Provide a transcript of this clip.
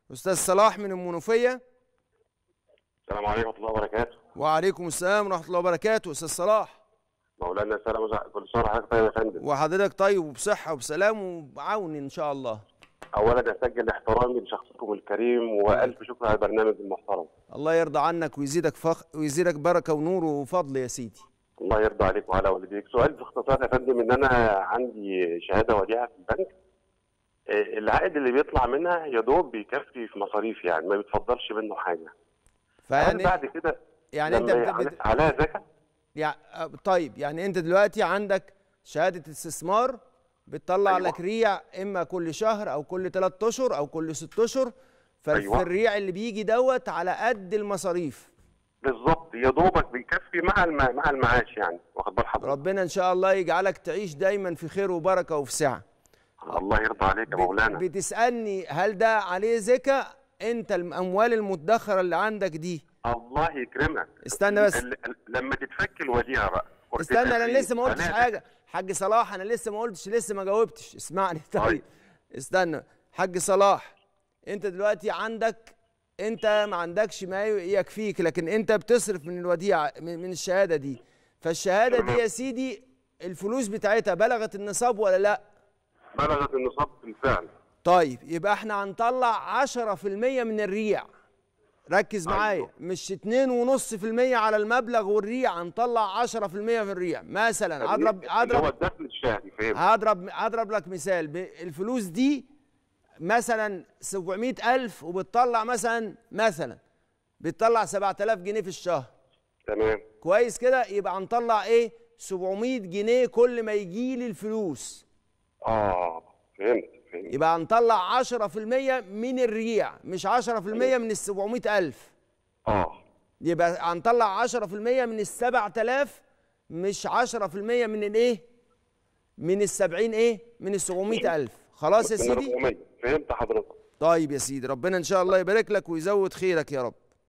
استاذ صلاح من المنوفيه السلام عليكم ورحمه الله وبركاته وعليكم السلام ورحمه الله وبركاته استاذ صلاح مولانا السلام وزع- كل سنه وحضرتك طيب يا فندم وحضرتك طيب وبصحه وبسلام وبعون ان شاء الله اولا اسجل احترامي لشخصكم الكريم والف شكر على البرنامج المحترم الله يرضى عنك ويزيدك فخ... ويزيدك بركه ونور وفضل يا سيدي الله يرضى عليك وعلى والديك سؤال في اختصار يا فندم ان انا عندي شهاده وديعه في البنك آه، العائد اللي بيطلع منها يا دوب بيكفي في مصاريف يعني ما بيتفضلش منه حاجه هل فيعني بعد كده يعني انت لما بت... علي- بت... عليها زكاه يعني طيب يعني انت دلوقتي عندك شهاده استثمار بتطلع أيوة. لك ريع اما كل شهر او كل ثلاث اشهر او كل ست اشهر ففي أيوة. الريع اللي بيجي دوت على قد المصاريف بالظبط يا دوبك بيكفي مع الم... مع المعاش يعني واخد بال حضرتك ربنا ان شاء الله يجعلك تعيش دايما في خير وبركه وفي سعه الله يرضى عليك يا بت- مولانا بتسالني هل ده عليه زكاه انت الاموال المدخره اللي عندك دي الله يكرمك استنى بس. ال- ال- لما تتفك الوديعه بقى استنى انا وتتقفل، لسه ما قلتش عليها حاجه حاج صلاح انا لسه ما قلتش لسه ما جاوبتش اسمعني طيب طيب. استنى حاج صلاح انت دلوقتي عندك انت ما عندكش ما يكفيك لكن انت بتصرف من الوديعه من من الشهاده دي فالشهاده دي تمام. يا سيدي الفلوس بتاعتها بلغت النصاب ولا لا بلغت النصاب بالفعل طيب يبقى احنا هنطلع 10% من الريع ركز أيوة. معايا مش 2.5% على المبلغ والريع هنطلع 10% في الريع مثلا هضرب اللي هو هضرب الدخل الشهري فهمت هضرب هضرب لك مثال ب- الفلوس دي مثلا 700 ألف وبتطلع مثلا مثلا بتطلع 7000 جنيه في الشهر تمام كويس كده يبقى هنطلع ايه 700 جنيه كل ما يجي لي الفلوس اه فهمت فهمت يبقى هنطلع 10% من الريع مش 10% من ال 700 ألف اه يبقى هنطلع 10% من ال 7000 مش 10% من الايه من ال 70 ايه من ال 700 ألف خلاص يا من سيدي 400 فهمت حضرتك طيب يا سيدي ربنا ان شاء الله يبارك لك ويزود خيرك يا رب